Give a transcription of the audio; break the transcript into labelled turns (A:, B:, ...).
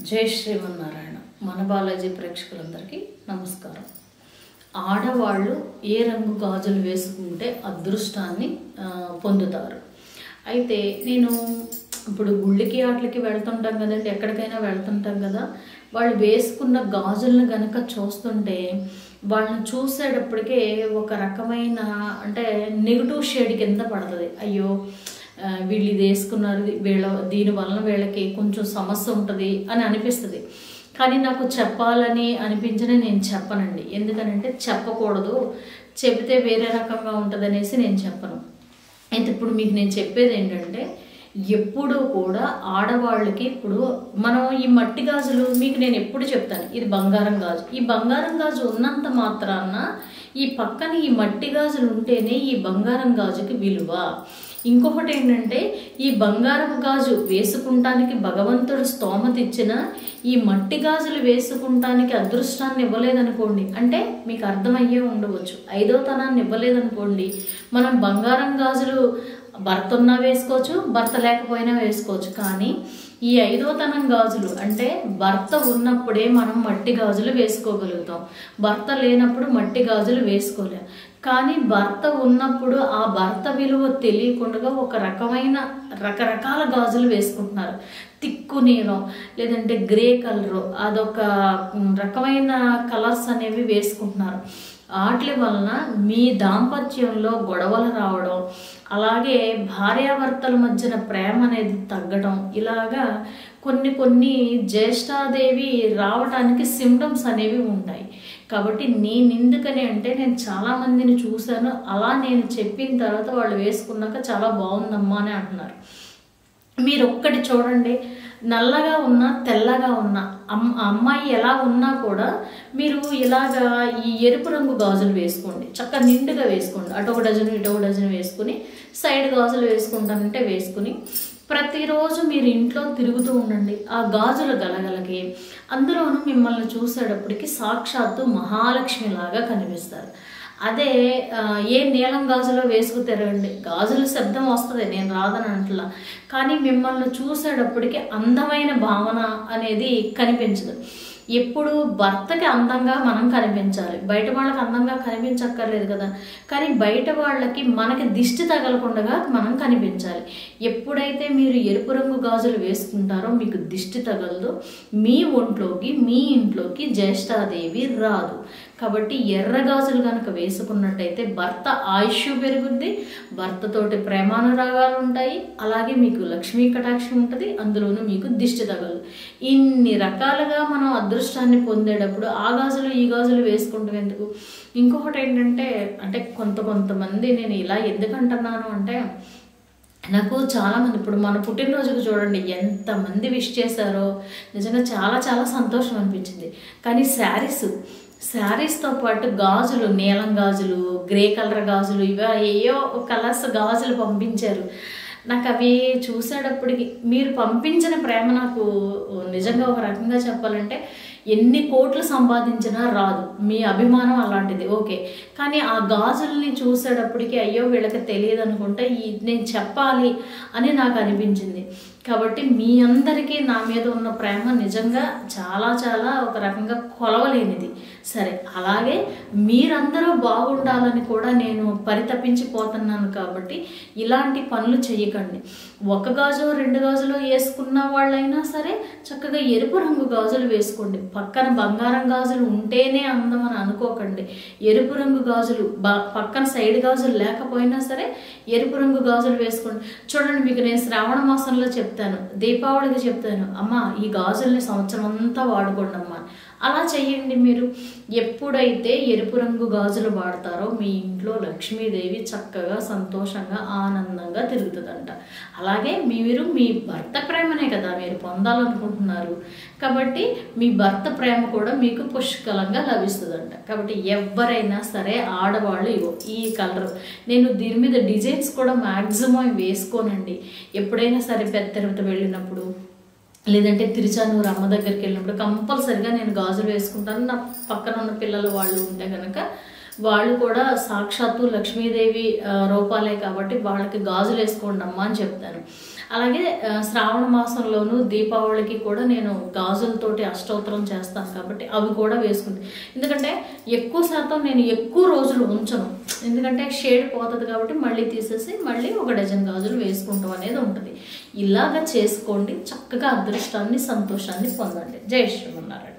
A: జై శ్రీమన్నారాయణ మన బాలాజీ ప్రేక్షకులందరికీ నమస్కారం ఆడవాళ్ళు ఏ రంగు గాజులు వేసుకుంటే అదృష్టాన్ని ఆ, పొందుతారు అయితే నేను ఇప్పుడు గుళ్ళకి వాటికి వెళ్తుంటాం కదండి ఎక్కడికైనా వెళ్తుంటాం కదా వాళ్ళు వేసుకున్న గాజులను గనక చూస్తుంటే వాళ్ళని చూసేటప్పటికే ఒక రకమైన అంటే నెగిటివ్ షేడ్ కింద పడుతుంది అయ్యో ఆ, వీళ్ళు ఇది వేసుకున్నారు వీళ్ళ దీని వలన వీళ్ళకి కొంచెం సమస్య ఉంటుంది అని అనిపిస్తుంది కానీ నాకు చెప్పాలని అనిపించిన నేను చెప్పనండి ఎందుకనంటే చెప్పకూడదు చెబితే వేరే రకంగా ఉంటుంది అనేసి నేను చెప్పను అయితే ఇప్పుడు మీకు నేను చెప్పేది ఏంటంటే ఎప్పుడూ కూడా ఆడవాళ్ళకి ఇప్పుడు మనం ఈ మట్టి గాజులు మీకు నేను ఎప్పుడు చెప్తాను ఇది బంగారం గాజు ఈ బంగారం గాజు ఉన్నంత మాత్రాన ఈ పక్కన ఈ మట్టి గాజులు ఉంటేనే ఈ బంగారం గాజుకి విలువ ఇంకొకటి ఏంటంటే ఈ బంగారం గాజు వేసుకుంటానికి భగవంతుడు స్తోమత ఇచ్చిన ఈ మట్టి గాజులు వేసుకుంటానికి అదృష్టాన్ని ఇవ్వలేదనుకోండి అంటే మీకు అర్థమయ్యే ఉండవచ్చు ఐదో తనాన్ని ఇవ్వలేదనుకోండి మనం బంగారం గాజులు భర్త ఉన్నా వేసుకోవచ్చు భర్త లేకపోయినా వేసుకోవచ్చు కానీ ఈ ఐదో తనం గాజులు అంటే భర్త ఉన్నప్పుడే మనం మట్టి గాజులు వేసుకోగలుగుతాం భర్త లేనప్పుడు మట్టి గాజులు వేసుకోలేం కానీ భర్త ఉన్నప్పుడు ఆ భర్త విలువ తెలియకుండా ఒక రకమైన రకరకాల గాజులు వేసుకుంటున్నారు తిక్కు నీలం లేదంటే గ్రే కలరు అదొక ఉమ్, రకమైన కలర్స్ అనేవి వేసుకుంటున్నారు వాటి వలన మీ దాంపత్యంలో గొడవలు రావడం అలాగే భార్యాభర్తల మధ్యన ప్రేమ అనేది తగ్గడం ఇలాగా కొన్ని కొన్ని జ్యేష్ఠాదేవి రావటానికి సిమ్టమ్స్ అనేవి ఉంటాయి కాబట్టి నేను ఎందుకని అంటే నేను చాలా మందిని చూశాను అలా నేను చెప్పిన తర్వాత వాళ్ళు వేసుకున్నాక చాలా బాగుందమ్మా అని అంటున్నారు మీరు ఒక్కటి చూడండి నల్లగా ఉన్నా తెల్లగా ఉన్నా అమ్ అమ్మాయి ఎలా ఉన్నా కూడా మీరు ఇలాగా ఈ ఎరుపు రంగు గాజులు వేసుకోండి చక్కగా నిండుగా వేసుకోండి అటు ఒక డజన్ ఇటు ఒక డజన్ వేసుకుని సైడ్ గాజులు వేసుకుంటానంటే వేసుకుని ప్రతిరోజు మీరు ఇంట్లో తిరుగుతూ ఉండండి ఆ గాజుల గలగలకి అందులోనూ మిమ్మల్ని చూసేటప్పటికి సాక్షాత్తు మహాలక్ష్మి లాగా కనిపిస్తారు అదే ఆ, ఏ నీలం గాజులో వేసుకు తిరగండి గాజుల శబ్దం వస్తుంది నేను రాదని అంటలా కానీ మిమ్మల్ని చూసేటప్పటికి అందమైన భావన అనేది కనిపించదు ఎప్పుడు భర్తకి అందంగా మనం కనిపించాలి బయట వాళ్ళకి అందంగా కనిపించక్కర్లేదు కదా కానీ బయట వాళ్ళకి మనకి దిష్టి తగలకుండా మనం కనిపించాలి ఎప్పుడైతే మీరు ఎరుపు రంగు గాజులు వేసుకుంటారో మీకు దిష్టి తగలదు మీ ఒంట్లోకి మీ ఇంట్లోకి జ్యేష్ఠాదేవి రాదు కాబట్టి ఎర్ర గాజులు కనుక వేసుకున్నట్టయితే భర్త ఆయుష్ పెరుగుద్ది భర్తతోటి ప్రేమానురాగాలు ఉంటాయి అలాగే మీకు లక్ష్మీ కటాక్షం ఉంటుంది అందులోనూ మీకు దిష్టి తగలదు ఇన్ని రకాలుగా మనం అదృష్టాన్ని పొందేటప్పుడు ఆ గాజులు ఈ గాజులు వేసుకుంటాం ఎందుకు ఇంకొకటి ఏంటంటే అంటే కొంత కొంతమంది నేను ఇలా ఎందుకు అంటున్నాను అంటే నాకు చాలా మంది ఇప్పుడు మన పుట్టినరోజుకు చూడండి ఎంతమంది విష్ చేశారో నిజంగా చాలా చాలా సంతోషం అనిపించింది కానీ శారీస్ శారీస్తో పాటు గాజులు నీలం గాజులు గ్రే కలర్ గాజులు ఇవే ఏయో కలర్స్ గాజులు పంపించారు నాకు అవి చూసేటప్పటికి మీరు పంపించిన ప్రేమ నాకు నిజంగా ఒక రకంగా చెప్పాలంటే ఎన్ని కోట్లు సంపాదించినా రాదు మీ అభిమానం అలాంటిది ఓకే కానీ ఆ గాజుల్ని చూసేటప్పటికి అయ్యో వీళ్ళకి తెలియదు అనుకుంటే ఈ నేను చెప్పాలి అని నాకు అనిపించింది కాబట్టి మీ అందరికీ నా మీద ఉన్న ప్రేమ నిజంగా చాలా చాలా ఒక రకంగా కొలవలేనిది సరే అలాగే మీరందరూ బాగుండాలని కూడా నేను పరితపించిపోతున్నాను కాబట్టి ఇలాంటి పనులు చేయకండి ఒక గాజు రెండు గాజులు వేసుకున్న వాళ్ళైనా సరే చక్కగా ఎరుపు రంగు గాజులు వేసుకోండి పక్కన బంగారం గాజులు ఉంటేనే అందం అని అనుకోకండి ఎరుపు రంగు గాజులు బ- పక్కన సైడ్ గాజులు లేకపోయినా సరే ఎరుపు రంగు గాజులు వేసుకోండి చూడండి మీకు నేను శ్రావణ మాసంలో చెప్తాను దీపావళికి చెప్తాను అమ్మ ఈ గాజుల్ని సంవత్సరం అంతా వాడుకోండి అమ్మా అలా చెయ్యండి మీరు ఎప్పుడైతే ఎరుపు రంగు గాజులు వాడతారో మీ ఇంట్లో లక్ష్మీదేవి చక్కగా సంతోషంగా ఆనందంగా తిరుగుతుందంట అలాగే మీరు మీ భర్త ప్రేమనే కదా మీరు పొందాలనుకుంటున్నారు కాబట్టి మీ భర్త ప్రేమ కూడా మీకు పుష్కలంగా లభిస్తుందంట కాబట్టి ఎవరైనా సరే ఆడవాళ్ళు ఇగో ఈ కలర్ నేను దీని మీద డిజైన్స్ కూడా మ్యాక్సిమం వేసుకోనండి ఎప్పుడైనా సరే పెద్ద తిరుపతి వెళ్ళినప్పుడు లేదంటే తిరుచానూరు అమ్మ దగ్గరికి వెళ్ళినప్పుడు కంపల్సరిగా నేను గాజులు వేసుకుంటాను నా పక్కన ఉన్న పిల్లలు వాళ్ళు ఉంటే కనుక వాళ్ళు కూడా సాక్షాత్తు లక్ష్మీదేవి ఆ, రూపాలే కాబట్టి వాళ్ళకి గాజులు వేసుకోండి అమ్మా అని చెప్తాను అలాగే ఆ, శ్రావణ మాసంలోను దీపావళికి కూడా నేను గాజులతోటి అష్టోత్తరం చేస్తాను కాబట్టి అవి కూడా వేసుకుంటాను ఎందుకంటే ఎక్కువ శాతం నేను ఎక్కువ రోజులు ఉంచను ఎందుకంటే షేడ్ పోతుంది కాబట్టి మళ్ళీ తీసేసి మళ్ళీ ఒక డజన్ గాజులు వేసుకుంటాం అనేది ఉంటుంది ఇలాగ చేసుకోండి చక్కగా అదృష్టాన్ని సంతోషాన్ని పొందండి జై శ్రీమన్నారాయణ